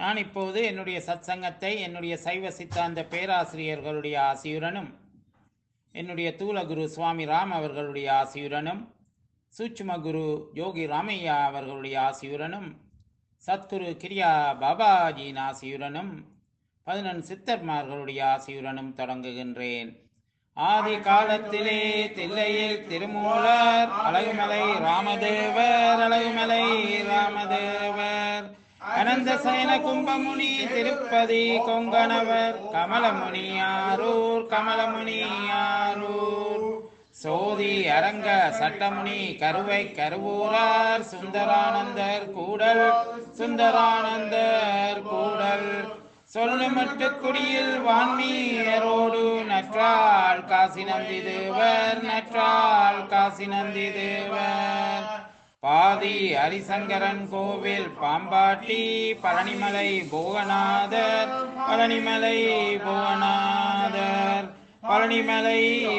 நான் இப்போது என்னுடைய சத்சங்கத்தை என்னுடைய சைவ சித்தாந்த பேராசிரியர்களுடைய ஆசியுடனும் என்னுடைய தூலகுரு சுவாமி ராம் அவர்களுடைய ஆசியுடனும் சூட்சும குரு யோகி ராமையா அவர்களுடைய ஆசியுடனும் சத்குரு கிரியா பாபாஜியின் ஆசியுடனும் பதினொன் சித்தர்மார்களுடைய ஆசியுடனும் தொடங்குகின்றேன் ஆதி காலத்திலே தில்லையில் திருமூலர் அழகுமலை ராமதேவர் அழகுமலை ராமதேவர் அனந்த சயன கும்பமுனி திருப்பதி கொங்கணவர் கமலமுனி ஆரூர் கமலமுனி ஆரூர் சோதி அரங்க சட்டமுனி கருவை கருவூரார் சுந்தரானந்தர் கூடல் சுந்தரானந்தர் கூடல் சொல்லுமட்டு குடியில் வான்மீரோடு நற்றாள் காசி நந்தி தேவர் நற்றாள் காசி நந்தி தேவர் பாதி ஹரிசங்கரன் கோவில் பாம்பாட்டி பழனிமலை புவனாதர் பழனிமலை புவனாதர் பழனிமலை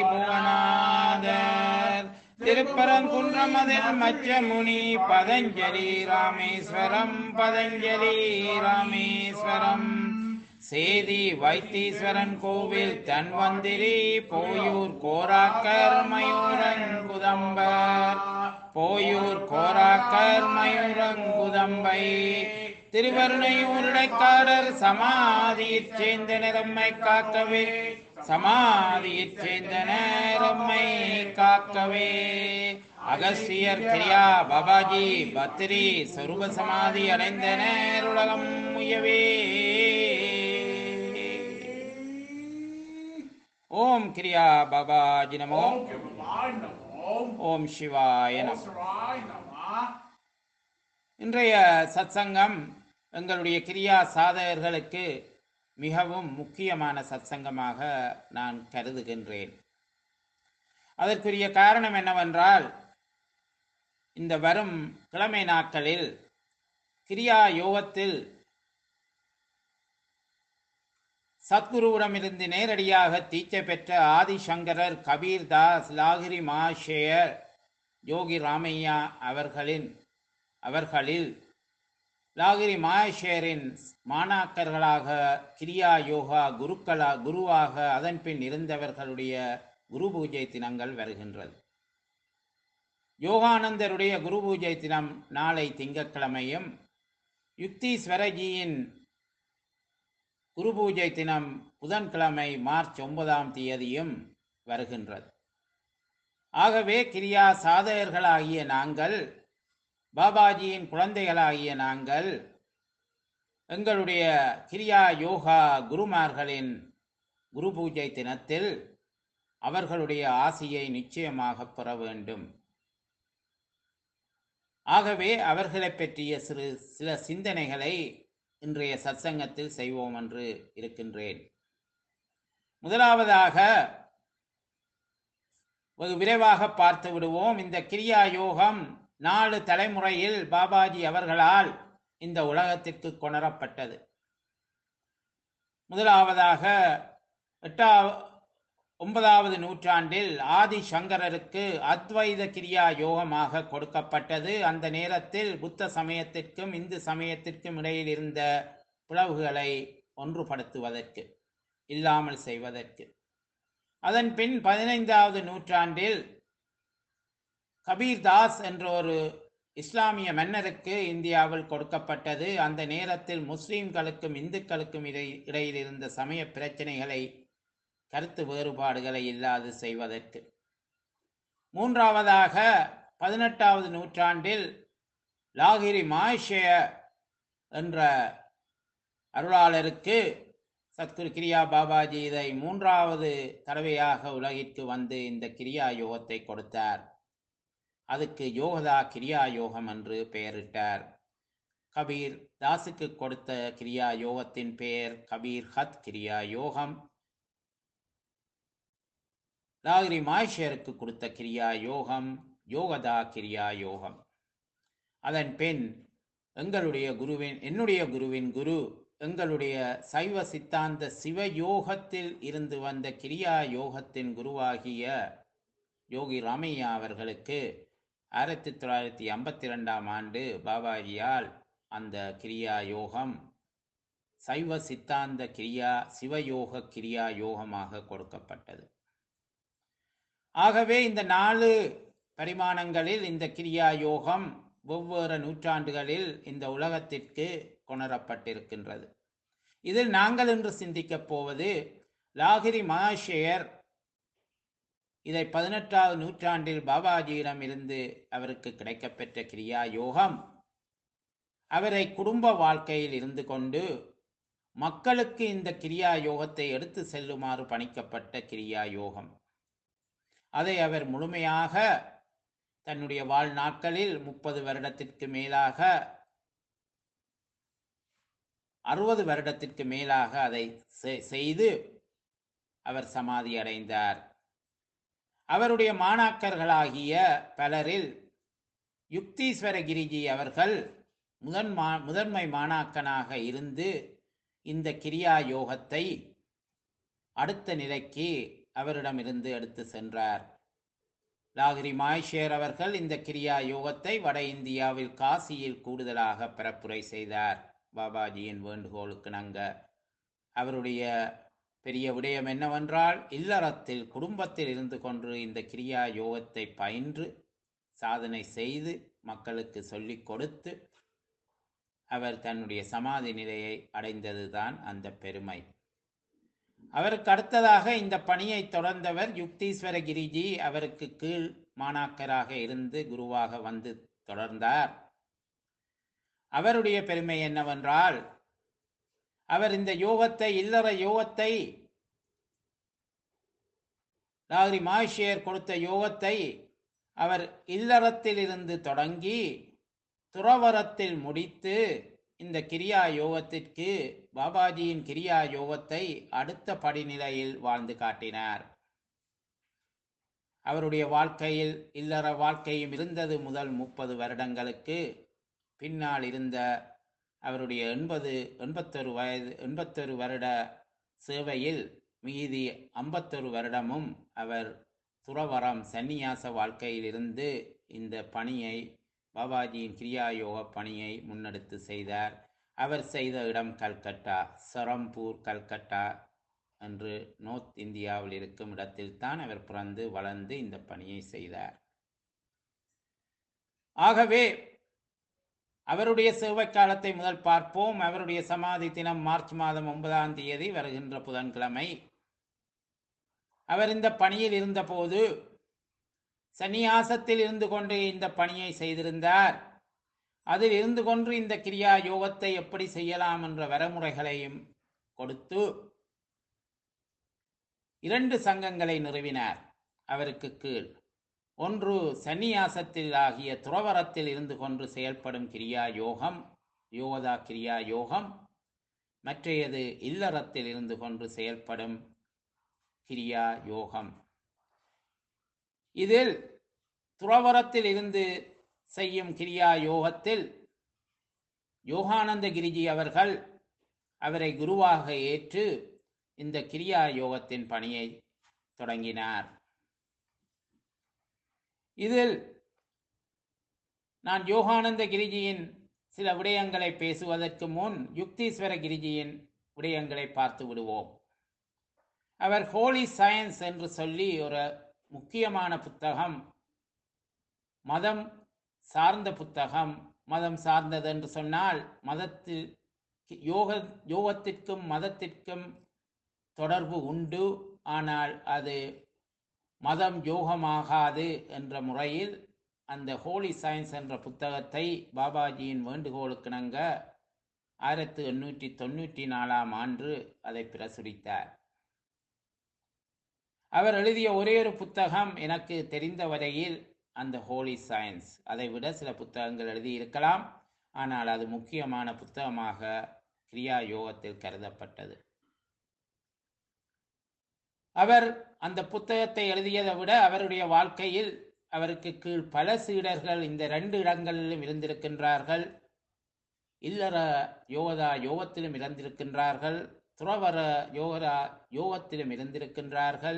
புவனாதர் திருப்பரங்குன்றமதில் மச்சமுனி பதஞ்சலி ராமேஸ்வரம் பதஞ்சலி ராமேஸ்வரம் சேதி வைத்தீஸ்வரன் கோவில் தன்வந்திரி போயூர் கோராக்கர் மயூரன் குதம்பர் போயூர் கோராக்கர் மயூரங்குதம்பை திருவருணையூருடைக்காரர் சமாதியிற் சேர்ந்த நிறம்மை காக்கவே சமாதியிற் சேர்ந்த நேரம்மை காக்கவே அகஸ்தியர் கிரியா பாபாஜி பத்ரி சொரூப சமாதி அடைந்த நேருலகம் முயவே ஓம் கிரியா பாபாஜி நமோ ஓம் சிவாய நம இன்றைய சத்சங்கம் எங்களுடைய கிரியா சாதகர்களுக்கு மிகவும் முக்கியமான சத்சங்கமாக நான் கருதுகின்றேன் அதற்குரிய காரணம் என்னவென்றால் இந்த வரும் கிழமை நாட்களில் கிரியா யோகத்தில் சத்குருவிடமிருந்து நேரடியாக தீட்சை பெற்ற ஆதிசங்கரர் கபீர் தாஸ் லாகிரி மாஷேயர் யோகி ராமையா அவர்களின் அவர்களில் லாகிரி மாஷேரின் மாணாக்கர்களாக கிரியா யோகா குருக்களா குருவாக அதன்பின் இருந்தவர்களுடைய குரு பூஜை தினங்கள் வருகின்றது யோகானந்தருடைய குரு பூஜை தினம் நாளை திங்கட்கிழமையும் யுக்தீஸ்வரஜியின் குரு பூஜை தினம் புதன்கிழமை மார்ச் ஒன்பதாம் தேதியும் வருகின்றது ஆகவே கிரியா சாதகர்களாகிய நாங்கள் பாபாஜியின் குழந்தைகளாகிய நாங்கள் எங்களுடைய கிரியா யோகா குருமார்களின் குரு பூஜை தினத்தில் அவர்களுடைய ஆசியை நிச்சயமாக பெற வேண்டும் ஆகவே அவர்களை பற்றிய சிறு சில சிந்தனைகளை இன்றைய சத்சங்கத்தில் செய்வோம் என்று இருக்கின்றேன் முதலாவதாக வெகு விரைவாக பார்த்து விடுவோம் இந்த கிரியா யோகம் நாலு தலைமுறையில் பாபாஜி அவர்களால் இந்த உலகத்திற்கு கொணரப்பட்டது முதலாவதாக எட்டாவது ஒன்பதாவது நூற்றாண்டில் ஆதி சங்கரருக்கு அத்வைத கிரியா யோகமாக கொடுக்கப்பட்டது அந்த நேரத்தில் புத்த சமயத்திற்கும் இந்து சமயத்திற்கும் இடையில் இருந்த பிளவுகளை ஒன்றுபடுத்துவதற்கு இல்லாமல் செய்வதற்கு அதன் பின் பதினைந்தாவது நூற்றாண்டில் கபீர் தாஸ் என்ற ஒரு இஸ்லாமிய மன்னருக்கு இந்தியாவில் கொடுக்கப்பட்டது அந்த நேரத்தில் முஸ்லிம்களுக்கும் இந்துக்களுக்கும் இடை இடையில் இருந்த சமய பிரச்சனைகளை கருத்து வேறுபாடுகளை இல்லாது செய்வதற்கு மூன்றாவதாக பதினெட்டாவது நூற்றாண்டில் லாகிரி மாஷய என்ற அருளாளருக்கு சத்குரு கிரியா பாபாஜி இதை மூன்றாவது தடவையாக உலகிற்கு வந்து இந்த கிரியா யோகத்தை கொடுத்தார் அதுக்கு யோகதா கிரியா யோகம் என்று பெயரிட்டார் கபீர் தாஸுக்கு கொடுத்த கிரியா யோகத்தின் பெயர் கபீர் ஹத் கிரியா யோகம் லாகிரி மாஷேருக்கு கொடுத்த கிரியா யோகம் யோகதா கிரியா யோகம் அதன் பின் எங்களுடைய குருவின் என்னுடைய குருவின் குரு எங்களுடைய சைவ சித்தாந்த சிவயோகத்தில் இருந்து வந்த கிரியா யோகத்தின் குருவாகிய யோகி ராமையா அவர்களுக்கு ஆயிரத்தி தொள்ளாயிரத்தி ஐம்பத்தி ரெண்டாம் ஆண்டு பாபாஜியால் அந்த கிரியா யோகம் சைவ சித்தாந்த கிரியா சிவயோக கிரியா யோகமாக கொடுக்கப்பட்டது ஆகவே இந்த நாலு பரிமாணங்களில் இந்த கிரியா யோகம் வெவ்வேறு நூற்றாண்டுகளில் இந்த உலகத்திற்கு கொணரப்பட்டிருக்கின்றது இதில் நாங்கள் இன்று சிந்திக்கப் போவது லாகிரி மகாஷேயர் இதை பதினெட்டாவது நூற்றாண்டில் பாபாஜியிடம் இருந்து அவருக்கு கிடைக்கப்பெற்ற கிரியா யோகம் அவரை குடும்ப வாழ்க்கையில் இருந்து கொண்டு மக்களுக்கு இந்த கிரியா யோகத்தை எடுத்து செல்லுமாறு பணிக்கப்பட்ட கிரியா யோகம் அதை அவர் முழுமையாக தன்னுடைய வாழ்நாட்களில் முப்பது வருடத்திற்கு மேலாக அறுபது வருடத்திற்கு மேலாக அதை செ- செய்து அவர் சமாதி அடைந்தார் அவருடைய மாணாக்கர்களாகிய பலரில் யுக்தீஸ்வர கிரிஜி அவர்கள் முதன் மா முதன்மை மாணாக்கனாக இருந்து இந்த கிரியா யோகத்தை அடுத்த நிலைக்கு அவரிடமிருந்து எடுத்து சென்றார் லாகிரி மாய்ஷேர் அவர்கள் இந்த கிரியா யோகத்தை வட இந்தியாவில் காசியில் கூடுதலாக பரப்புரை செய்தார் பாபாஜியின் வேண்டுகோளுக்கு நங்க அவருடைய பெரிய விடயம் என்னவென்றால் இல்லறத்தில் குடும்பத்தில் இருந்து கொண்டு இந்த கிரியா யோகத்தை பயின்று சாதனை செய்து மக்களுக்கு சொல்லிக் கொடுத்து அவர் தன்னுடைய சமாதி நிலையை அடைந்ததுதான் அந்த பெருமை அவருக்கு அடுத்ததாக இந்த பணியை தொடர்ந்தவர் யுக்தீஸ்வர கிரிஜி அவருக்கு கீழ் மாணாக்கராக இருந்து குருவாக வந்து தொடர்ந்தார் அவருடைய பெருமை என்னவென்றால் அவர் இந்த யோகத்தை இல்லற யோகத்தை லாகிரி மாஷியர் கொடுத்த யோகத்தை அவர் இல்லறத்தில் இருந்து தொடங்கி துறவரத்தில் முடித்து இந்த கிரியா யோகத்திற்கு பாபாஜியின் கிரியா யோகத்தை அடுத்த படிநிலையில் வாழ்ந்து காட்டினார் அவருடைய வாழ்க்கையில் இல்லற வாழ்க்கையும் இருந்தது முதல் முப்பது வருடங்களுக்கு பின்னால் இருந்த அவருடைய எண்பது எண்பத்தொரு வயது எண்பத்தொரு வருட சேவையில் மீதி ஐம்பத்தொரு வருடமும் அவர் துறவரம் சந்நியாச வாழ்க்கையில் இருந்து இந்த பணியை பாபாஜியின் கிரியா யோக பணியை முன்னெடுத்து செய்தார் அவர் செய்த இடம் கல்கட்டா சரம்பூர் கல்கட்டா என்று நோர்த் இந்தியாவில் இருக்கும் இடத்தில்தான் அவர் பிறந்து வளர்ந்து இந்த பணியை செய்தார் ஆகவே அவருடைய சேவை காலத்தை முதல் பார்ப்போம் அவருடைய சமாதி தினம் மார்ச் மாதம் ஒன்பதாம் தேதி வருகின்ற புதன்கிழமை அவர் இந்த பணியில் இருந்தபோது சந்நியாசத்தில் இருந்து கொண்டு இந்த பணியை செய்திருந்தார் அதில் இருந்து கொண்டு இந்த கிரியா யோகத்தை எப்படி செய்யலாம் என்ற வரைமுறைகளையும் கொடுத்து இரண்டு சங்கங்களை நிறுவினார் அவருக்கு கீழ் ஒன்று சந்நியாசத்தில் ஆகிய துறவரத்தில் இருந்து கொண்டு செயல்படும் கிரியா யோகம் யோகதா கிரியா யோகம் மற்றையது இல்லறத்தில் இருந்து கொண்டு செயல்படும் கிரியா யோகம் இதில் துறவரத்தில் இருந்து செய்யும் கிரியா யோகத்தில் யோகானந்த கிரிஜி அவர்கள் அவரை குருவாக ஏற்று இந்த கிரியா யோகத்தின் பணியை தொடங்கினார் இதில் நான் யோகானந்த கிரிஜியின் சில விடயங்களை பேசுவதற்கு முன் யுக்தீஸ்வர கிரிஜியின் விடயங்களை பார்த்து விடுவோம் அவர் ஹோலி சயின்ஸ் என்று சொல்லி ஒரு முக்கியமான புத்தகம் மதம் சார்ந்த புத்தகம் மதம் சார்ந்தது என்று சொன்னால் மதத்தில் யோக யோகத்திற்கும் மதத்திற்கும் தொடர்பு உண்டு ஆனால் அது மதம் யோகமாகாது என்ற முறையில் அந்த ஹோலி சயின்ஸ் என்ற புத்தகத்தை பாபாஜியின் வேண்டுகோளுக்கிணங்க ஆயிரத்தி எண்ணூற்றி தொண்ணூற்றி நாலாம் ஆண்டு அதை பிரசுரித்தார் அவர் எழுதிய ஒரே ஒரு புத்தகம் எனக்கு தெரிந்த வரையில் அந்த ஹோலி சயின்ஸ் அதை விட சில புத்தகங்கள் எழுதி இருக்கலாம் ஆனால் அது முக்கியமான புத்தகமாக கிரியா யோகத்தில் கருதப்பட்டது அவர் அந்த புத்தகத்தை எழுதியதை விட அவருடைய வாழ்க்கையில் அவருக்கு கீழ் பல சீடர்கள் இந்த ரெண்டு இடங்களிலும் இருந்திருக்கின்றார்கள் இல்லற யோகதா யோகத்திலும் இருந்திருக்கின்றார்கள் துறவர யோகரா யோகத்திலும் இருந்திருக்கின்றார்கள்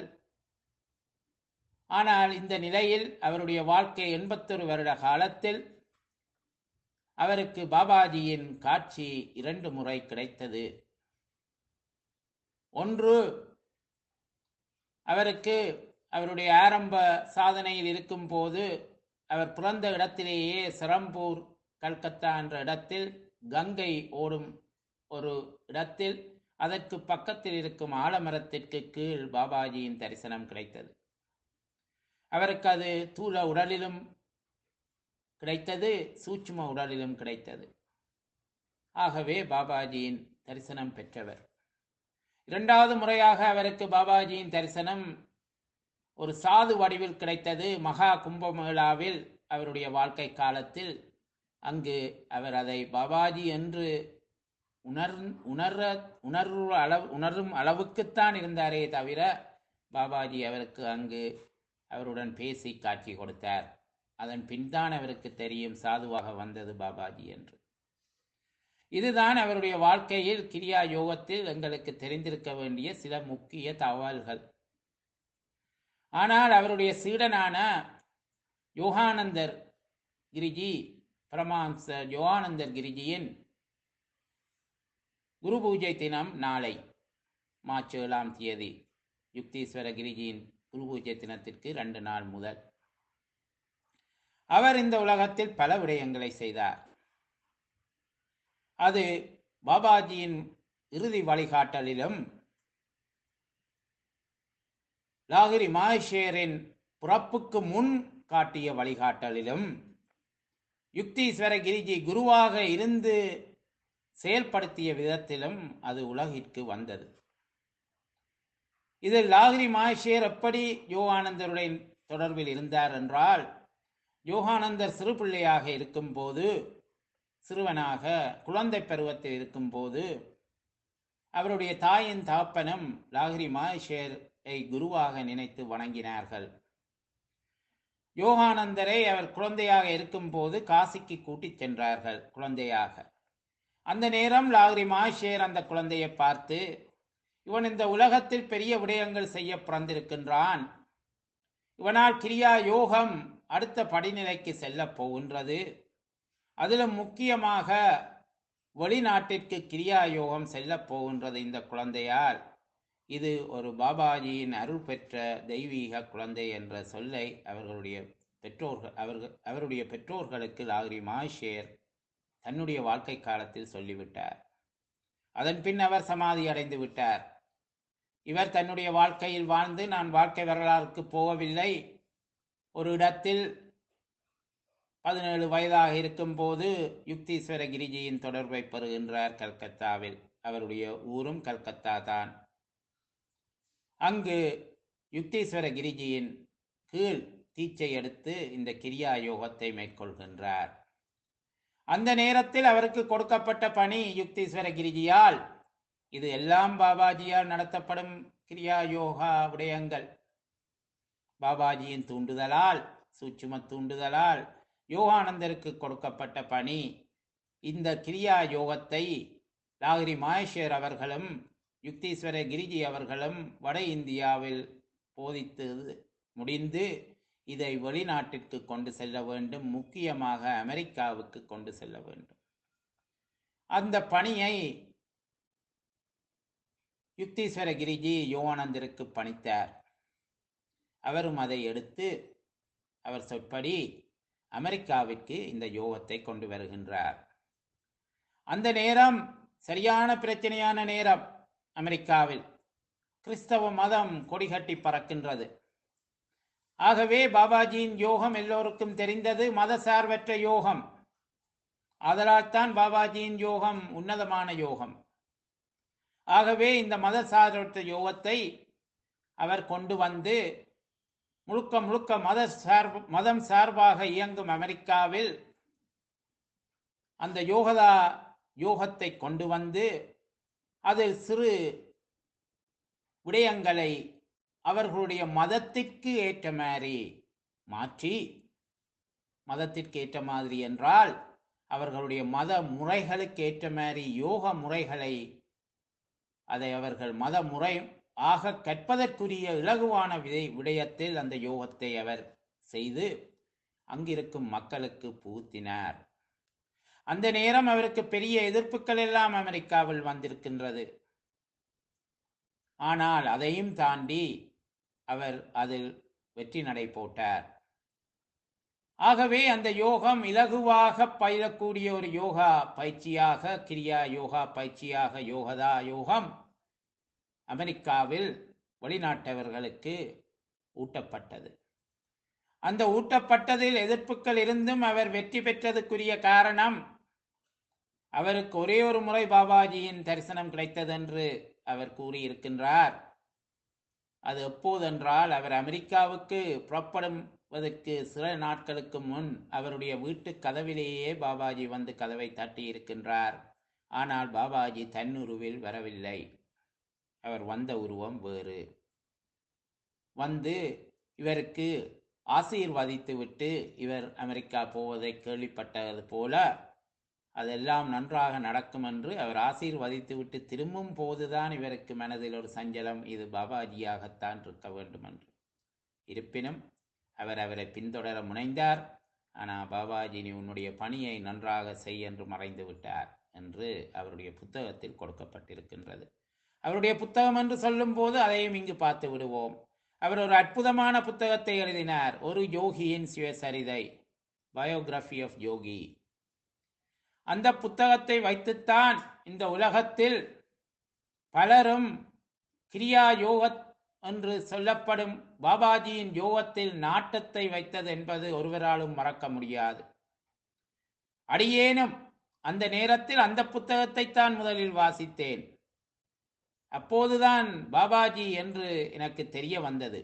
ஆனால் இந்த நிலையில் அவருடைய வாழ்க்கை எண்பத்தொரு வருட காலத்தில் அவருக்கு பாபாஜியின் காட்சி இரண்டு முறை கிடைத்தது ஒன்று அவருக்கு அவருடைய ஆரம்ப சாதனையில் இருக்கும்போது அவர் பிறந்த இடத்திலேயே சிரம்பூர் கல்கத்தா என்ற இடத்தில் கங்கை ஓடும் ஒரு இடத்தில் அதற்கு பக்கத்தில் இருக்கும் ஆலமரத்திற்கு கீழ் பாபாஜியின் தரிசனம் கிடைத்தது அவருக்கு அது தூள உடலிலும் கிடைத்தது சூட்சும உடலிலும் கிடைத்தது ஆகவே பாபாஜியின் தரிசனம் பெற்றவர் இரண்டாவது முறையாக அவருக்கு பாபாஜியின் தரிசனம் ஒரு சாது வடிவில் கிடைத்தது மகா கும்பமேளாவில் அவருடைய வாழ்க்கை காலத்தில் அங்கு அவர் அதை பாபாஜி என்று உணர் உணர உணர்வு அளவு உணரும் அளவுக்குத்தான் இருந்தாரே தவிர பாபாஜி அவருக்கு அங்கு அவருடன் பேசி காட்சி கொடுத்தார் அதன் பின்தான் அவருக்கு தெரியும் சாதுவாக வந்தது பாபாஜி என்று இதுதான் அவருடைய வாழ்க்கையில் கிரியா யோகத்தில் எங்களுக்கு தெரிந்திருக்க வேண்டிய சில முக்கிய தகவல்கள் ஆனால் அவருடைய சீடனான யோகானந்தர் கிரிஜி பரமாம்ச யோகானந்தர் கிரிஜியின் குரு பூஜை தினம் நாளை மார்ச் ஏழாம் தேதி யுக்தீஸ்வர கிரிஜியின் குரு பூஜை தினத்திற்கு ரெண்டு நாள் முதல் அவர் இந்த உலகத்தில் பல விடயங்களை செய்தார் அது பாபாஜியின் இறுதி வழிகாட்டலிலும் லாகிரி மகேஷரின் பிறப்புக்கு முன் காட்டிய வழிகாட்டலிலும் யுக்தீஸ்வர கிரிஜி குருவாக இருந்து செயல்படுத்திய விதத்திலும் அது உலகிற்கு வந்தது இதில் லாகிரி மகேஷர் எப்படி யோகானந்தருடைய தொடர்பில் இருந்தார் என்றால் யோகானந்தர் சிறு பிள்ளையாக இருக்கும்போது சிறுவனாக குழந்தை பருவத்தில் இருக்கும்போது அவருடைய தாயின் தாப்பனும் லாகிரி மகேஷரை குருவாக நினைத்து வணங்கினார்கள் யோகானந்தரை அவர் குழந்தையாக இருக்கும்போது காசிக்கு கூட்டிச் சென்றார்கள் குழந்தையாக அந்த நேரம் லாகிரி மகேஷர் அந்த குழந்தையை பார்த்து இவன் இந்த உலகத்தில் பெரிய விடயங்கள் செய்ய பிறந்திருக்கின்றான் இவனால் கிரியா யோகம் அடுத்த படிநிலைக்கு செல்லப் போகின்றது அதிலும் முக்கியமாக வெளிநாட்டிற்கு கிரியா யோகம் செல்லப் போகின்றது இந்த குழந்தையால் இது ஒரு பாபாஜியின் அருள் பெற்ற தெய்வீக குழந்தை என்ற சொல்லை அவர்களுடைய பெற்றோர்கள் அவர்கள் அவருடைய பெற்றோர்களுக்கு லாகிரி மாஷேர் தன்னுடைய வாழ்க்கை காலத்தில் சொல்லிவிட்டார் அதன் பின் அவர் சமாதி அடைந்து விட்டார் இவர் தன்னுடைய வாழ்க்கையில் வாழ்ந்து நான் வாழ்க்கை வரலாறுக்கு போகவில்லை ஒரு இடத்தில் பதினேழு வயதாக இருக்கும்போது யுக்தீஸ்வர கிரிஜியின் தொடர்பை பெறுகின்றார் கல்கத்தாவில் அவருடைய ஊரும் கல்கத்தா தான் அங்கு யுக்தீஸ்வர கிரிஜியின் கீழ் தீச்சை எடுத்து இந்த கிரியா யோகத்தை மேற்கொள்கின்றார் அந்த நேரத்தில் அவருக்கு கொடுக்கப்பட்ட பணி யுக்தீஸ்வர கிரிஜியால் இது எல்லாம் பாபாஜியால் நடத்தப்படும் கிரியா யோகா விடயங்கள் பாபாஜியின் தூண்டுதலால் சூட்சும தூண்டுதலால் யோகானந்தருக்கு கொடுக்கப்பட்ட பணி இந்த கிரியா யோகத்தை லாகிரி மாயேஸ்வர் அவர்களும் யுக்தீஸ்வர கிரிஜி அவர்களும் வட இந்தியாவில் போதித்து முடிந்து இதை வெளிநாட்டிற்கு கொண்டு செல்ல வேண்டும் முக்கியமாக அமெரிக்காவுக்கு கொண்டு செல்ல வேண்டும் அந்த பணியை யுக்தீஸ்வர கிரிஜி யோகானந்தருக்கு பணித்தார் அவரும் அதை எடுத்து அவர் சொற்படி அமெரிக்காவிற்கு இந்த யோகத்தை கொண்டு வருகின்றார் அந்த நேரம் சரியான பிரச்சனையான நேரம் அமெரிக்காவில் கிறிஸ்தவ மதம் கொடிகட்டி பறக்கின்றது ஆகவே பாபாஜியின் யோகம் எல்லோருக்கும் தெரிந்தது மத சார்பற்ற யோகம் அதனால் தான் பாபாஜியின் யோகம் உன்னதமான யோகம் ஆகவே இந்த மத சார்பற்ற யோகத்தை அவர் கொண்டு வந்து முழுக்க முழுக்க மத சார்பு மதம் சார்பாக இயங்கும் அமெரிக்காவில் அந்த யோகதா யோகத்தை கொண்டு வந்து அதில் சிறு விடயங்களை அவர்களுடைய மதத்திற்கு ஏற்ற மாதிரி மாற்றி மதத்திற்கு ஏற்ற மாதிரி என்றால் அவர்களுடைய மத முறைகளுக்கு ஏற்ற மாதிரி யோக முறைகளை அதை அவர்கள் மத முறை ஆக கற்பதற்குரிய இலகுவான விதை விடயத்தில் அந்த யோகத்தை அவர் செய்து அங்கிருக்கும் மக்களுக்கு புகுத்தினார் அந்த நேரம் அவருக்கு பெரிய எதிர்ப்புகள் எல்லாம் அமெரிக்காவில் வந்திருக்கின்றது ஆனால் அதையும் தாண்டி அவர் அதில் வெற்றி நடை போட்டார் ஆகவே அந்த யோகம் இலகுவாக பயிலக்கூடிய ஒரு யோகா பயிற்சியாக கிரியா யோகா பயிற்சியாக யோகதா யோகம் அமெரிக்காவில் வெளிநாட்டவர்களுக்கு ஊட்டப்பட்டது அந்த ஊட்டப்பட்டதில் எதிர்ப்புகள் இருந்தும் அவர் வெற்றி பெற்றதுக்குரிய காரணம் அவருக்கு ஒரே ஒரு முறை பாபாஜியின் தரிசனம் கிடைத்ததென்று அவர் கூறியிருக்கின்றார் அது எப்போதென்றால் அவர் அமெரிக்காவுக்கு புறப்படுவதற்கு சில நாட்களுக்கு முன் அவருடைய வீட்டு கதவிலேயே பாபாஜி வந்து கதவை தட்டி இருக்கின்றார் ஆனால் பாபாஜி தன்னுருவில் வரவில்லை அவர் வந்த உருவம் வேறு வந்து இவருக்கு ஆசீர்வதித்து விட்டு இவர் அமெரிக்கா போவதை கேள்விப்பட்டது போல அதெல்லாம் நன்றாக நடக்கும் என்று அவர் ஆசீர்வதித்து விட்டு திரும்பும் போதுதான் இவருக்கு மனதில் ஒரு சஞ்சலம் இது பாபாஜியாகத்தான் இருக்க வேண்டும் என்று இருப்பினும் அவர் அவரை பின்தொடர முனைந்தார் ஆனால் பாபாஜி நீ உன்னுடைய பணியை நன்றாக செய் என்று மறைந்து விட்டார் என்று அவருடைய புத்தகத்தில் கொடுக்கப்பட்டிருக்கின்றது அவருடைய புத்தகம் என்று சொல்லும் போது அதையும் இங்கு பார்த்து விடுவோம் அவர் ஒரு அற்புதமான புத்தகத்தை எழுதினார் ஒரு யோகியின் சுயசரிதை பயோகிராஃபி ஆஃப் யோகி அந்த புத்தகத்தை வைத்துத்தான் இந்த உலகத்தில் பலரும் கிரியா யோக என்று சொல்லப்படும் பாபாஜியின் யோகத்தில் நாட்டத்தை வைத்தது என்பது ஒருவராலும் மறக்க முடியாது அடியேனும் அந்த நேரத்தில் அந்த புத்தகத்தை தான் முதலில் வாசித்தேன் அப்போதுதான் பாபாஜி என்று எனக்கு தெரிய வந்தது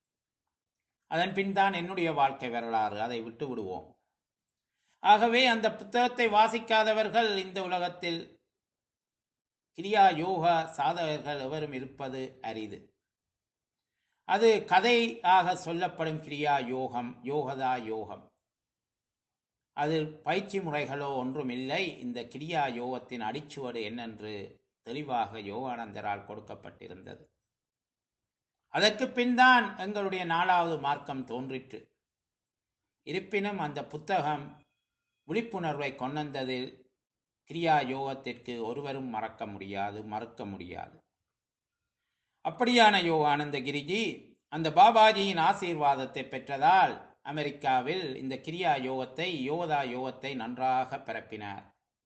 அதன் பின் தான் என்னுடைய வாழ்க்கை வரலாறு அதை விட்டு விடுவோம் ஆகவே அந்த புத்தகத்தை வாசிக்காதவர்கள் இந்த உலகத்தில் கிரியா யோகா சாதகர்கள் எவரும் இருப்பது அரிது அது கதையாக சொல்லப்படும் கிரியா யோகம் யோகதா யோகம் அதில் பயிற்சி முறைகளோ ஒன்றும் இல்லை இந்த கிரியா யோகத்தின் அடிச்சுவடு என்னென்று தெளிவாக யோகானந்தரால் கொடுக்கப்பட்டிருந்தது அதற்கு பின் தான் எங்களுடைய நாலாவது மார்க்கம் தோன்றிற்று இருப்பினும் அந்த புத்தகம் விழிப்புணர்வை கொண்டதில் கிரியா யோகத்திற்கு ஒருவரும் மறக்க முடியாது மறுக்க முடியாது அப்படியான யோகானந்த கிரிஜி அந்த பாபாஜியின் ஆசீர்வாதத்தை பெற்றதால் அமெரிக்காவில் இந்த கிரியா யோகத்தை யோகதா யோகத்தை நன்றாக பரப்பினார்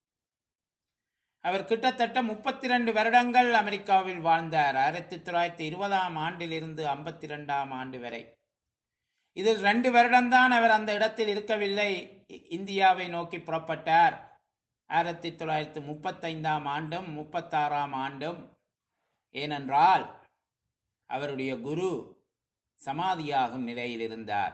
அவர் கிட்டத்தட்ட முப்பத்தி ரெண்டு வருடங்கள் அமெரிக்காவில் வாழ்ந்தார் ஆயிரத்தி தொள்ளாயிரத்தி இருபதாம் ஆண்டிலிருந்து ஐம்பத்தி ரெண்டாம் ஆண்டு வரை இதில் ரெண்டு வருடம்தான் அவர் அந்த இடத்தில் இருக்கவில்லை இந்தியாவை நோக்கி புறப்பட்டார் ஆயிரத்தி தொள்ளாயிரத்தி முப்பத்தைந்தாம் ஆண்டும் முப்பத்தாறாம் ஆண்டும் ஏனென்றால் அவருடைய குரு சமாதியாகும் நிலையில் இருந்தார்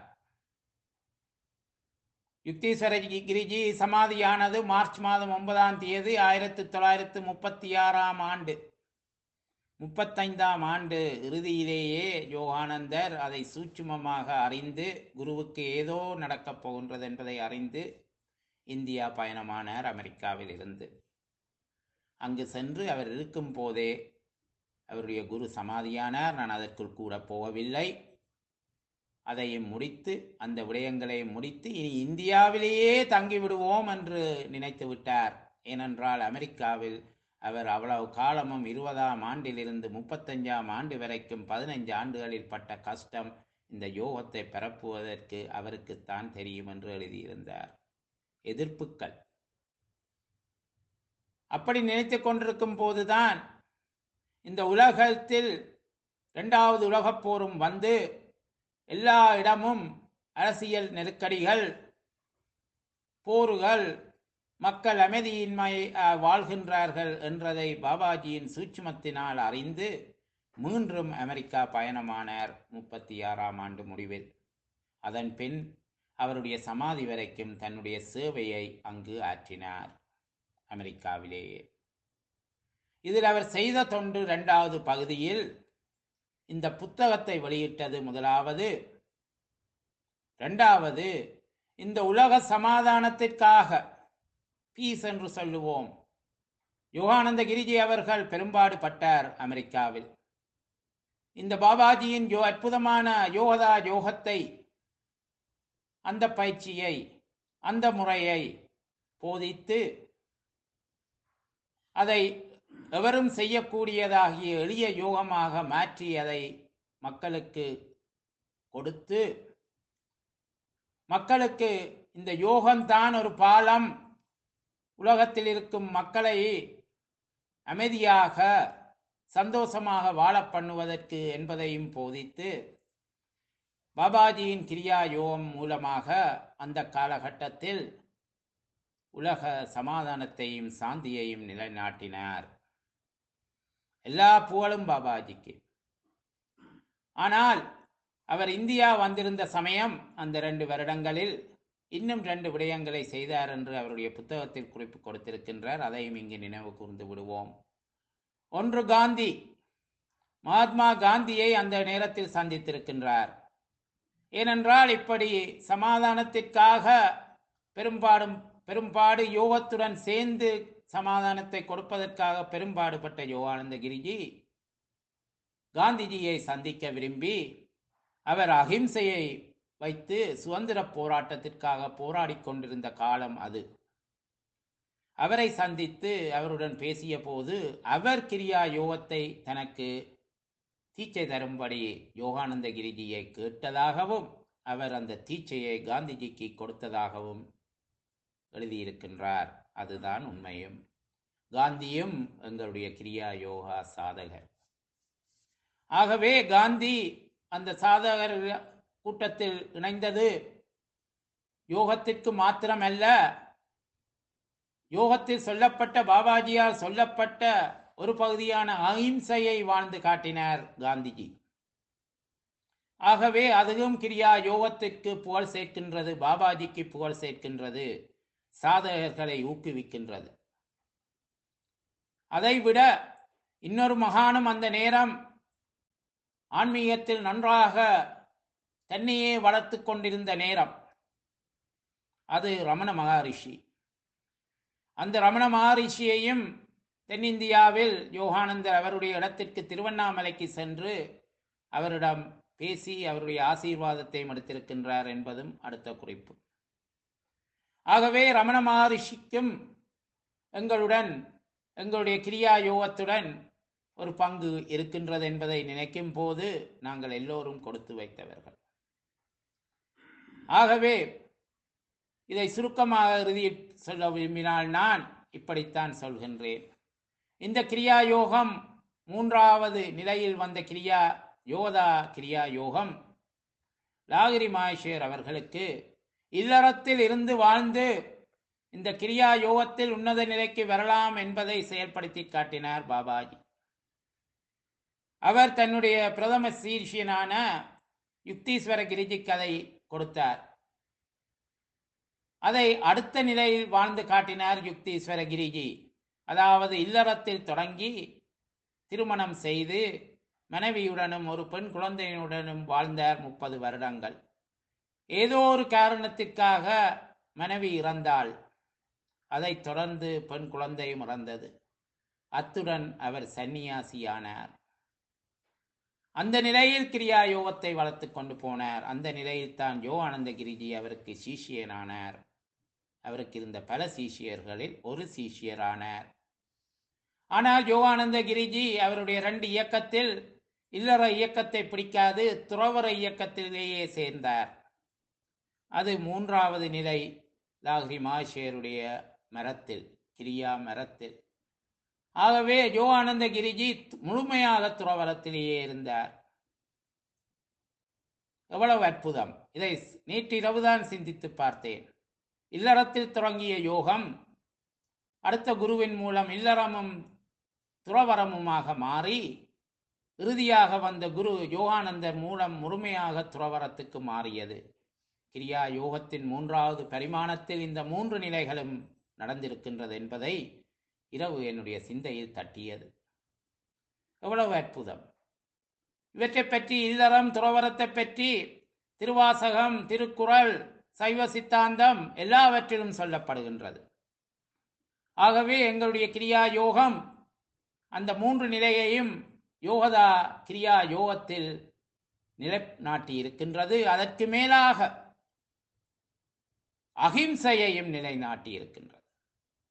யுக்தீஸ்வர கிரிஜி சமாதியானது மார்ச் மாதம் ஒன்பதாம் தேதி ஆயிரத்தி தொள்ளாயிரத்து முப்பத்தி ஆறாம் ஆண்டு முப்பத்தைந்தாம் ஆண்டு இறுதியிலேயே யோகானந்தர் அதை சூட்சுமமாக அறிந்து குருவுக்கு ஏதோ நடக்கப் போகின்றது என்பதை அறிந்து இந்தியா பயணமானார் அமெரிக்காவில் இருந்து அங்கு சென்று அவர் இருக்கும் போதே அவருடைய குரு சமாதியானார் நான் அதற்குள் கூட போகவில்லை அதையும் முடித்து அந்த விடயங்களையும் முடித்து இனி இந்தியாவிலேயே தங்கிவிடுவோம் என்று நினைத்து விட்டார் ஏனென்றால் அமெரிக்காவில் அவர் அவ்வளவு காலமும் இருபதாம் ஆண்டிலிருந்து முப்பத்தஞ்சாம் ஆண்டு வரைக்கும் பதினைஞ்சு ஆண்டுகளில் பட்ட கஷ்டம் இந்த யோகத்தை பரப்புவதற்கு அவருக்குத்தான் தெரியும் என்று எழுதியிருந்தார் எதிர்ப்புக்கள் அப்படி நினைத்து கொண்டிருக்கும் போதுதான் இந்த உலகத்தில் இரண்டாவது உலகப் போரும் வந்து எல்லா இடமும் அரசியல் நெருக்கடிகள் போர்கள் மக்கள் அமைதியின்மை அஹ், வாழ்கின்றார்கள் என்றதை பாபாஜியின் சூட்சுமத்தினால் அறிந்து மீண்டும் அமெரிக்கா பயணமானார் முப்பத்தி ஆறாம் ஆண்டு முடிவில் அதன் பின் அவருடைய சமாதி வரைக்கும் தன்னுடைய சேவையை அங்கு ஆற்றினார் அமெரிக்காவிலேயே இதில் அவர் செய்த தொண்டு இரண்டாவது பகுதியில் இந்த புத்தகத்தை வெளியிட்டது முதலாவது இரண்டாவது இந்த உலக சமாதானத்திற்காக பீஸ் என்று சொல்லுவோம் யோகானந்த கிரிஜி அவர்கள் பெரும்பாடு பட்டார் அமெரிக்காவில் இந்த பாபாஜியின் யோ அற்புதமான யோகதா யோகத்தை அந்த பயிற்சியை அந்த முறையை போதித்து அதை எவரும் செய்யக்கூடியதாகிய எளிய யோகமாக மாற்றி அதை மக்களுக்கு கொடுத்து மக்களுக்கு இந்த யோகம்தான் ஒரு பாலம் உலகத்தில் இருக்கும் மக்களை அமைதியாக சந்தோஷமாக வாழப் பண்ணுவதற்கு என்பதையும் போதித்து பாபாஜியின் கிரியா யோகம் மூலமாக அந்த காலகட்டத்தில் உலக சமாதானத்தையும் சாந்தியையும் நிலைநாட்டினார் எல்லா புகழும் பாபாஜிக்கு ஆனால் அவர் இந்தியா வந்திருந்த சமயம் அந்த ரெண்டு வருடங்களில் இன்னும் ரெண்டு விடயங்களை செய்தார் என்று அவருடைய புத்தகத்தில் குறிப்பு கொடுத்திருக்கின்றார் அதையும் இங்கு நினைவு கூர்ந்து விடுவோம் ஒன்று காந்தி மகாத்மா காந்தியை அந்த நேரத்தில் சந்தித்திருக்கின்றார் ஏனென்றால் இப்படி சமாதானத்திற்காக பெரும்பாடும் பெரும்பாடு யோகத்துடன் சேர்ந்து சமாதானத்தை கொடுப்பதற்காக பெரும்பாடுபட்ட யோகானந்த கிரிஜி காந்திஜியை சந்திக்க விரும்பி அவர் அகிம்சையை வைத்து சுதந்திர போராட்டத்திற்காக போராடிக் கொண்டிருந்த காலம் அது அவரை சந்தித்து அவருடன் பேசிய போது அவர் கிரியா யோகத்தை தனக்கு தீட்சை தரும்படி யோகானந்த கிரிஜியை கேட்டதாகவும் அவர் அந்த தீட்சையை காந்திஜிக்கு கொடுத்ததாகவும் எழுதியிருக்கின்றார் அதுதான் உண்மையும் காந்தியும் எங்களுடைய கிரியா யோகா சாதகர் ஆகவே காந்தி அந்த சாதகர் கூட்டத்தில் இணைந்தது யோகத்திற்கு மாத்திரமல்ல யோகத்தில் சொல்லப்பட்ட பாபாஜியால் சொல்லப்பட்ட ஒரு பகுதியான அஹிம்சையை வாழ்ந்து காட்டினார் காந்திஜி ஆகவே அதுவும் கிரியா யோகத்திற்கு புகழ் சேர்க்கின்றது பாபாஜிக்கு புகழ் சேர்க்கின்றது சாதகர்களை ஊக்குவிக்கின்றது அதைவிட இன்னொரு மகானும் அந்த நேரம் ஆன்மீகத்தில் நன்றாக தன்னையே வளர்த்து கொண்டிருந்த நேரம் அது ரமண மகரிஷி அந்த ரமண மகரிஷியையும் தென்னிந்தியாவில் யோகானந்தர் அவருடைய இடத்திற்கு திருவண்ணாமலைக்கு சென்று அவரிடம் பேசி அவருடைய ஆசீர்வாதத்தை எடுத்திருக்கின்றார் என்பதும் அடுத்த குறிப்பு ஆகவே ரமண மகரிஷிக்கும் எங்களுடன் எங்களுடைய கிரியா யோகத்துடன் ஒரு பங்கு இருக்கின்றது என்பதை நினைக்கும் போது நாங்கள் எல்லோரும் கொடுத்து வைத்தவர்கள் ஆகவே இதை சுருக்கமாக இறுதி சொல்ல விரும்பினால் நான் இப்படித்தான் சொல்கின்றேன் இந்த கிரியா யோகம் மூன்றாவது நிலையில் வந்த கிரியா யோதா கிரியா யோகம் லாகிரி மாயேஸ்வர் அவர்களுக்கு இல்லறத்தில் இருந்து வாழ்ந்து இந்த கிரியா யோகத்தில் உன்னத நிலைக்கு வரலாம் என்பதை செயல்படுத்தி காட்டினார் பாபாஜி அவர் தன்னுடைய பிரதம சீர்ஷியனான யுக்தீஸ்வர கிரிஜி கதை கொடுத்தார் அதை அடுத்த நிலையில் வாழ்ந்து காட்டினார் யுக்தீஸ்வர கிரிஜி அதாவது இல்லறத்தில் தொடங்கி திருமணம் செய்து மனைவியுடனும் ஒரு பெண் குழந்தையுடனும் வாழ்ந்தார் முப்பது வருடங்கள் ஏதோ ஒரு காரணத்திற்காக மனைவி இறந்தாள் அதைத் தொடர்ந்து பெண் குழந்தையும் இறந்தது அத்துடன் அவர் சந்நியாசியானார் அந்த நிலையில் கிரியா யோகத்தை வளர்த்து கொண்டு போனார் அந்த நிலையில் தான் யோகானந்த கிரிஜி அவருக்கு சீஷியனானார் அவருக்கு இருந்த பல சீஷியர்களில் ஒரு சீஷியரானார் ஆனால் யோகானந்த கிரிஜி அவருடைய ரெண்டு இயக்கத்தில் இல்லற இயக்கத்தை பிடிக்காது துறவர இயக்கத்திலேயே சேர்ந்தார் அது மூன்றாவது நிலை லாகிரி மாஷேருடைய மரத்தில் கிரியா மரத்தில் ஆகவே யோகானந்த கிரிஜி முழுமையாக துறவரத்திலேயே இருந்தார் எவ்வளவு அற்புதம் இதை நேற்றிரவுதான் சிந்தித்து பார்த்தேன் இல்லறத்தில் தொடங்கிய யோகம் அடுத்த குருவின் மூலம் இல்லறமும் துறவரமுமாக மாறி இறுதியாக வந்த குரு யோகானந்தர் மூலம் முழுமையாக துறவரத்துக்கு மாறியது கிரியா யோகத்தின் மூன்றாவது பரிமாணத்தில் இந்த மூன்று நிலைகளும் நடந்திருக்கின்றது என்பதை இரவு என்னுடைய சிந்தையில் தட்டியது எவ்வளவு அற்புதம் இவற்றை பற்றி இல்லறம் துறவரத்தை பற்றி திருவாசகம் திருக்குறள் சைவ சித்தாந்தம் எல்லாவற்றிலும் சொல்லப்படுகின்றது ஆகவே எங்களுடைய கிரியா யோகம் அந்த மூன்று நிலையையும் யோகதா கிரியா யோகத்தில் நிலைநாட்டி இருக்கின்றது அதற்கு மேலாக அகிம்சையையும் நிலைநாட்டி இருக்கின்றது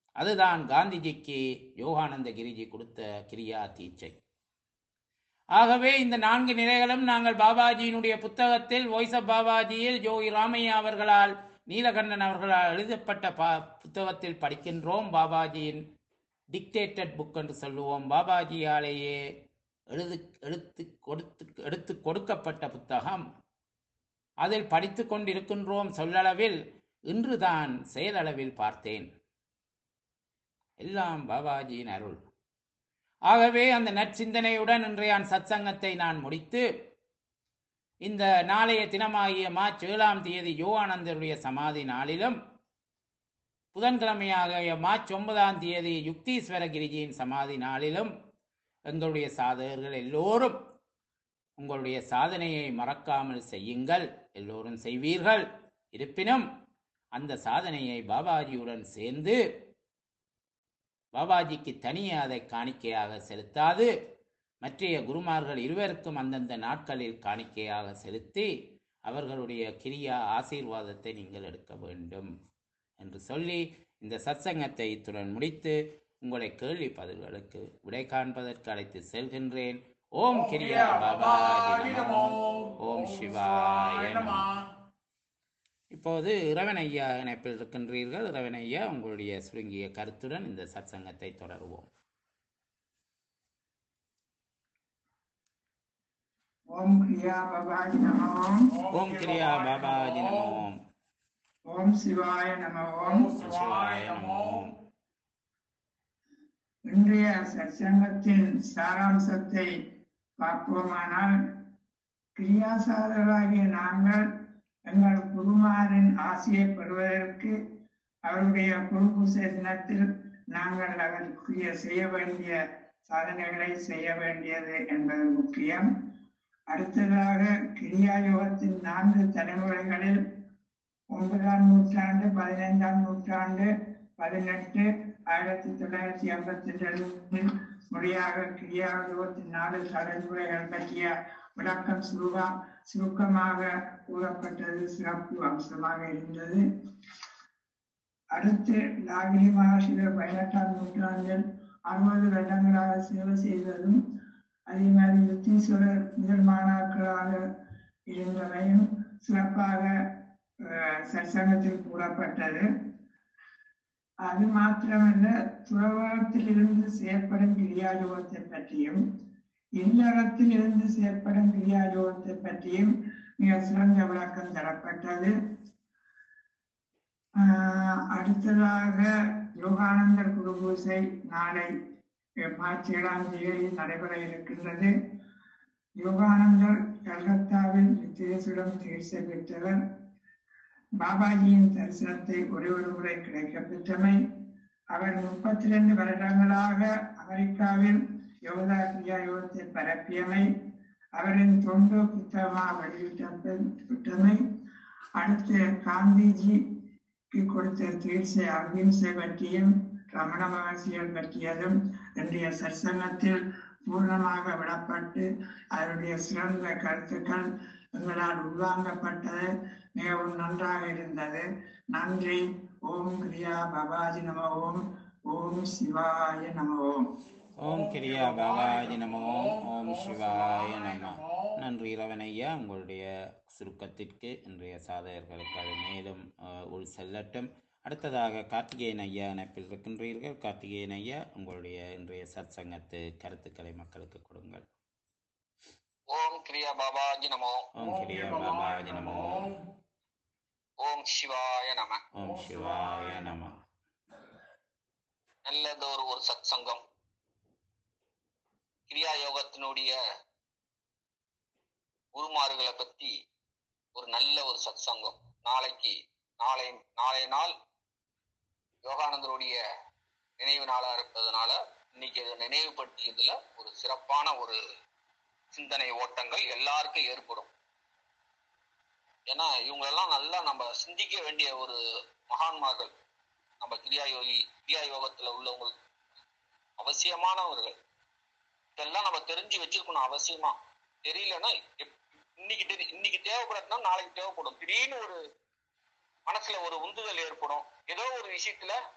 அதுதான் காந்திஜிக்கு யோகானந்த கிரிஜி கொடுத்த கிரியா தீட்சை ஆகவே இந்த நான்கு நிலைகளும் நாங்கள் பாபாஜியினுடைய புத்தகத்தில் வாய்ஸ் ஆஃப் பாபாஜியில் ஜோகி ராமையா அவர்களால் நீலகண்டன் அவர்களால் எழுதப்பட்ட பா புத்தகத்தில் படிக்கின்றோம் பாபாஜியின் டிக்டேட்டட் புக் என்று சொல்லுவோம் பாபாஜியாலேயே எழுது எடுத்து கொடுத்து எடுத்து கொடுக்கப்பட்ட புத்தகம் அதில் படித்து கொண்டிருக்கின்றோம் சொல்லளவில் இன்றுதான் செயலளவில் பார்த்தேன் எல்லாம் பாபாஜியின் அருள் ஆகவே அந்த நற்சிந்தனையுடன் இன்றைய சத்சங்கத்தை நான் முடித்து இந்த நாளைய தினமாகிய மார்ச் ஏழாம் தேதி யோகானந்தருடைய சமாதி நாளிலும் புதன்கிழமையாக மார்ச் ஒன்பதாம் தேதி யுக்தீஸ்வர கிரிஜியின் சமாதி நாளிலும் எங்களுடைய சாதகர்கள் எல்லோரும் உங்களுடைய சாதனையை மறக்காமல் செய்யுங்கள் எல்லோரும் செய்வீர்கள் இருப்பினும் அந்த சாதனையை பாபாஜியுடன் சேர்ந்து பாபாஜிக்கு தனியே அதை காணிக்கையாக செலுத்தாது மற்றைய குருமார்கள் இருவருக்கும் அந்தந்த நாட்களில் காணிக்கையாக செலுத்தி அவர்களுடைய கிரியா ஆசீர்வாதத்தை நீங்கள் எடுக்க வேண்டும் என்று சொல்லி இந்த சத்சங்கத்தை இத்துடன் முடித்து உங்களை கேள்வி பதில்களுக்கு விடை காண்பதற்கு அழைத்து செல்கின்றேன் ஓம் கிரியா பாபாஜி நமோ ஓம் சிவாய நமோ இப்போது இறைவன் ஐயா இணைப்பில் இருக்கின்றீர்கள் இறைவன் ஐயா உங்களுடைய சுருங்கிய கருத்துடன் இந்த சத்சங்கத்தை தொடருவோம் ஓம் கிரியா பபாஜி நமோ ஓம் கிரியா பாபாஜி நமோ ஓம் சிவாய நம ஓம் சிவாய நமோ இன்றைய சற்சங்கத்தின் சாராம்சத்தை பார்ப்போமானால் கிரியாசாரராகிய நாங்கள் எங்கள் குருமாரின் ஆசையை பெறுவதற்கு அவருடைய குரு பூசை தினத்தில் நாங்கள் அதற்குரிய செய்ய வேண்டிய சாதனைகளை செய்ய வேண்டியது என்பது முக்கியம் அடுத்ததாக கிரியா யோகத்தின் நான்கு தலைமுறைகளில் ஒன்பதாம் நூற்றாண்டு பதினைந்தாம் நூற்றாண்டு பதினெட்டு ஆயிரத்தி தொள்ளாயிரத்தி ஐம்பத்தி ரெண்டில் முறையாக கிரியா யோகத்தின் நாலு தலைமுறைகள் பற்றிய விளக்கம் சுருகா சுருக்கமாக கூறப்பட்டது சிறப்பு அம்சமாக இருந்தது அடுத்து லாகிரி மகாசிவர் பதினெட்டாம் நூற்றாண்டில் அறுபது வருடங்களாக சேவை செய்ததும் அதே மாதிரி யுத்தீஸ்வரர் முதல் மாணாக்களாக இருந்ததையும் சிறப்பாக அஹ், சற்சங்கத்தில் கூறப்பட்டது அது மாத்திரமல்ல துறவகத்தில் இருந்து செயற்படும் கிரியாயோகத்தை பற்றியும் இல்லறத்தில் இருந்து செயற்படும் கிரியாயோகத்தை பற்றியும் மிக சிறந்த விளக்கம் தரப்பட்டது ஆஹ் அடுத்ததாக யோகானந்தர் குரு பூசை நாளை அஹ், மார்ச் ஏழாம் தேதி நடைபெற இருக்கின்றது யோகானந்தர் கல்கத்தாவில் நித்தியசுடன் தீட்சை பெற்றவர் பாபாஜியின் தரிசனத்தை ஒரே ஒரு முறை கிடைக்கப் பெற்றமை அவர் முப்பத்தி ரெண்டு வருடங்களாக அமெரிக்காவில் யோகா கிரியா யோகத்தை பரப்பியமை அவரின் தொண்டு புத்தகமாக வெளியிட்டமை அடுத்து காந்திஜிக்கு கொடுத்த தீட்சை அகிம்சை பற்றியும் ரமண மகர்ஷியல் பற்றியதும் இன்றைய சற்சங்கத்தில் பூர்ணமாக விடப்பட்டு அவருடைய சிறந்த கருத்துக்கள் எங்களால் உள்வாங்கப்பட்டது மிகவும் நன்றாக இருந்தது நன்றி ஓம் கிரியா பாபாஜி நம ஓம் ஓம் சிவாய நம ஓம் ஓம் கிரியா பாபாஜி நமோ ஓம் சிவாய நம நன்றி இறைவன் ஐயா உங்களுடைய சுருக்கத்திற்கு இன்றைய சாதகர்களுக்கு அது மேலும் அஹ், உள் செல்லட்டும் அடுத்ததாக கார்த்திகேயன் ஐயா இணைப்பில் இருக்கின்றீர்கள் கார்த்திகேயன் ஐயா உங்களுடைய இன்றைய சத்சங்கத்து கருத்துக்களை மக்களுக்கு கொடுங்கள் ஓம் கிரியா பாபாஜி நமோ ஓம் கிரியா பாபாஜி நமோ ஓம் சிவாய நம ஓம் சிவாய நம நல்லதொரு ஒரு சத் சங்கம் கிரியா யோகத்தினுடைய குருமார்களை பத்தி ஒரு நல்ல ஒரு சத் சங்கம் நாளைக்கு நாளை நாளைய நாள் யோகானந்தருடைய நினைவு நாளா இருப்பதனால இன்னைக்கு அதை நினைவுபடுத்தியதுல ஒரு சிறப்பான ஒரு சிந்தனை ஓட்டங்கள் எல்லாருக்கும் ஏற்படும் ஏன்னா இவங்களெல்லாம் நல்லா நம்ம சிந்திக்க வேண்டிய ஒரு மகான்மார்கள் நம்ம கிரியா யோகி கிரியா யோகத்துல உள்ளவங்களுக்கு அவசியமானவர்கள் இதெல்லாம் நம்ம தெரிஞ்சு வச்சிருக்கணும் அவசியமா தெரியலன்னா எப்- இன்னைக்கு தெரி இன்னைக்கு தேவைப்படாதுன்னா நாளைக்கு தேவைப்படும் திடீர்னு ஒரு மனசுல ஒரு உந்துதல் ஏற்படும் ஏதோ ஒரு விஷயத்துல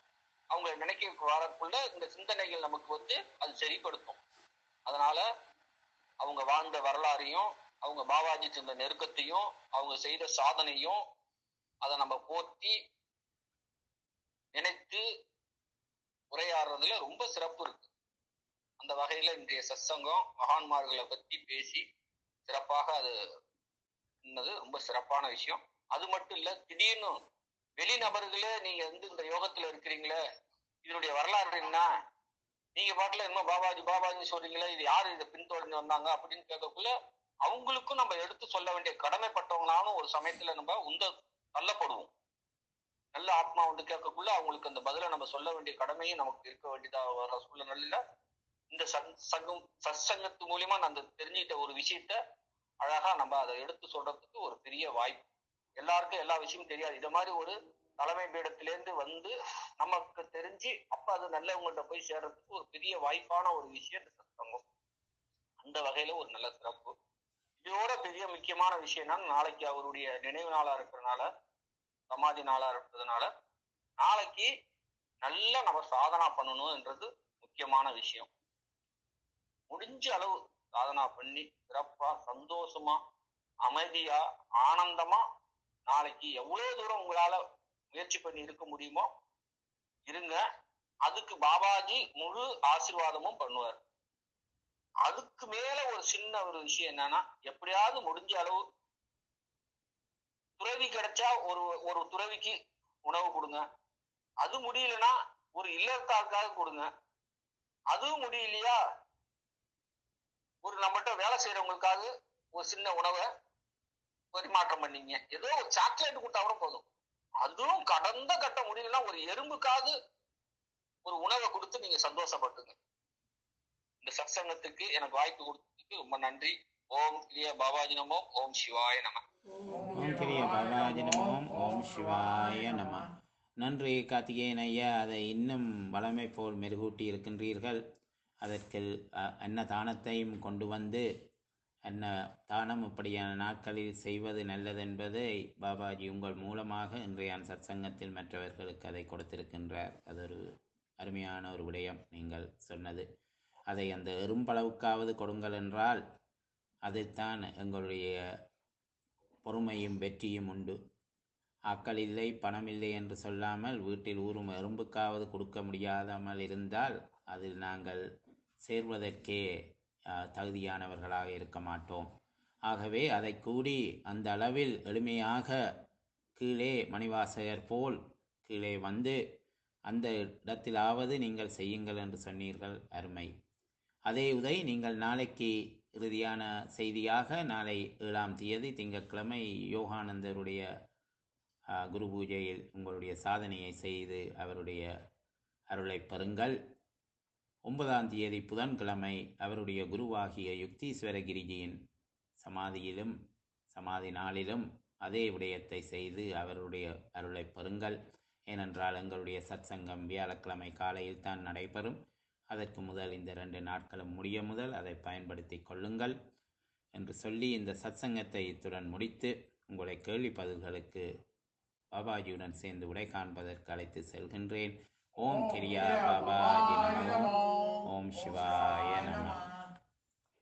அவங்க நினைக்க வரக்குள்ள இந்த சிந்தனைகள் நமக்கு வந்து அது சரிப்படுத்தும் அதனால அவங்க வாழ்ந்த வரலாறையும் அவங்க பாபாஜி சென்ற நெருக்கத்தையும் அவங்க செய்த சாதனையும் அதை நம்ம போற்றி நினைத்து உரையாடுறதுல ரொம்ப சிறப்பு இருக்கு அந்த வகையில இன்றைய சத்சங்கம் மகான்மார்களை பத்தி பேசி சிறப்பாக அது இன்னது ரொம்ப சிறப்பான விஷயம் அது மட்டும் இல்ல திடீர்னு வெளிநபர்களே நீங்க வந்து இந்த யோகத்துல இருக்கிறீங்களே இதனுடைய வரலாறு என்ன நீங்க பாட்டுல என்ன பாபாஜி பாபாஜி சொல்றீங்களே இது யாரு இதை பின்தொடர்ந்து வந்தாங்க அப்படின்னு கேட்கக்குள்ள அவங்களுக்கும் நம்ம எடுத்து சொல்ல வேண்டிய கடமைப்பட்டவங்களாலும் ஒரு சமயத்துல நம்ம உந்த தள்ளப்படுவோம் நல்ல ஆத்மா வந்து கேட்கக்குள்ள அவங்களுக்கு அந்த பதிலை நம்ம சொல்ல வேண்டிய கடமையும் நமக்கு இருக்க வேண்டியதா வர சூழ்நிலையில இந்த சங் சங்கம் சத்சங்கத்து மூலியமா நான் அந்த தெரிஞ்சுக்கிட்ட ஒரு விஷயத்த அழகா நம்ம அதை எடுத்து சொல்றதுக்கு ஒரு பெரிய வாய்ப்பு எல்லாருக்கும் எல்லா விஷயமும் தெரியாது இத மாதிரி ஒரு தலைமை பீடத்திலேருந்து வந்து நமக்கு தெரிஞ்சு அப்ப அது நல்லவங்கள்ட்ட போய் சேர்றதுக்கு ஒரு பெரிய வாய்ப்பான ஒரு விஷயம் இந்த சத்சங்கம் அந்த வகையில ஒரு நல்ல சிறப்பு இதோட பெரிய முக்கியமான விஷயம் என்னன்னா நாளைக்கு அவருடைய நினைவு நாளா இருக்கிறதுனால சமாதி நாளா இருக்கிறதுனால நாளைக்கு நல்லா நம்ம சாதனா பண்ணணும்ன்றது முக்கியமான விஷயம் முடிஞ்ச அளவு சாதனா பண்ணி சிறப்பா சந்தோஷமா அமைதியா ஆனந்தமா நாளைக்கு எவ்வளவு தூரம் உங்களால முயற்சி பண்ணி இருக்க முடியுமோ இருங்க அதுக்கு பாபாஜி முழு ஆசீர்வாதமும் பண்ணுவார் அதுக்கு மேல ஒரு சின்ன ஒரு விஷயம் என்னன்னா எப்படியாவது முடிஞ்ச அளவு துறவி கிடைச்சா ஒரு ஒரு துறவிக்கு உணவு கொடுங்க அது முடியலன்னா ஒரு இல்லத்தாருக்காக கொடுங்க அதுவும் முடியலையா ஒரு நம்மகிட்ட வேலை செய்யறவங்களுக்காக ஒரு சின்ன உணவை பரிமாற்றம் பண்ணீங்க ஏதோ ஒரு சாக்லேட் கொடுத்தா கூட போதும் அதுவும் கடந்த கட்ட முடியலன்னா ஒரு எறும்புக்காவது ஒரு உணவை கொடுத்து நீங்க சந்தோஷப்பட்டுங்க இந்த சத்சங்கத்துக்கு எனக்கு வாய்ப்பு கொடுத்ததுக்கு ரொம்ப நன்றி ஓம் கிரிய பாபாஜி நமோ ஓம் சிவாய நம ஓம் கிரிய பாபாஜி நமோம் ஓம் சிவாய நம நன்றி கார்த்திகேயன் ஐயா அதை இன்னும் வளமை போல் மெருகூட்டி இருக்கின்றீர்கள் அதற்கு அ- அன்ன தானத்தையும் கொண்டு வந்து அன்ன தானம் இப்படியான நாட்களில் செய்வது நல்லதென்பதை பாபாஜி உங்கள் மூலமாக இன்றைய சத்சங்கத்தில் மற்றவர்களுக்கு அதை கொடுத்திருக்கின்றார் அது ஒரு அருமையான ஒரு விடயம் நீங்கள் சொன்னது அதை அந்த எறும்பளவுக்காவது கொடுங்கள் என்றால் அதில்தான் எங்களுடைய பொறுமையும் வெற்றியும் உண்டு ஆக்கள் இல்லை பணம் இல்லை என்று சொல்லாமல் வீட்டில் ஊறும் எறும்புக்காவது கொடுக்க முடியாதாமல் இருந்தால் அதில் நாங்கள் சேர்வதற்கே அஹ், தகுதியானவர்களாக இருக்க மாட்டோம் ஆகவே அதை கூடி அந்த அளவில் எளிமையாக கீழே மணிவாசகர் போல் கீழே வந்து அந்த இடத்திலாவது நீங்கள் செய்யுங்கள் என்று சொன்னீர்கள் அருமை அதே உதை நீங்கள் நாளைக்கு இறுதியான செய்தியாக நாளை ஏழாம் தேதி திங்கட்கிழமை யோகானந்தருடைய ஆ, குரு பூஜையில் உங்களுடைய சாதனையை செய்து அவருடைய அருளை பெறுங்கள் ஒன்பதாம் தேதி புதன்கிழமை அவருடைய குருவாகிய யுக்தீஸ்வரகிரிஜியின் சமாதியிலும் சமாதி நாளிலும் அதே விடயத்தை செய்து அவருடைய அருளை பெறுங்கள் ஏனென்றால் எங்களுடைய சத்சங்கம் வியாழக்கிழமை காலையில் தான் நடைபெறும் அதற்கு முதல் இந்த ரெண்டு நாட்களும் முடிய முதல் அதை பயன்படுத்தி கொள்ளுங்கள் என்று சொல்லி இந்த சத்சங்கத்தை இத்துடன் முடித்து உங்களை கேள்வி பதில்களுக்கு பாபாஜியுடன் சேர்ந்து உடை காண்பதற்கு அழைத்து செல்கின்றேன் ஓம் கிரியா பாபாஜி நமோ ஓம் சிவாய நம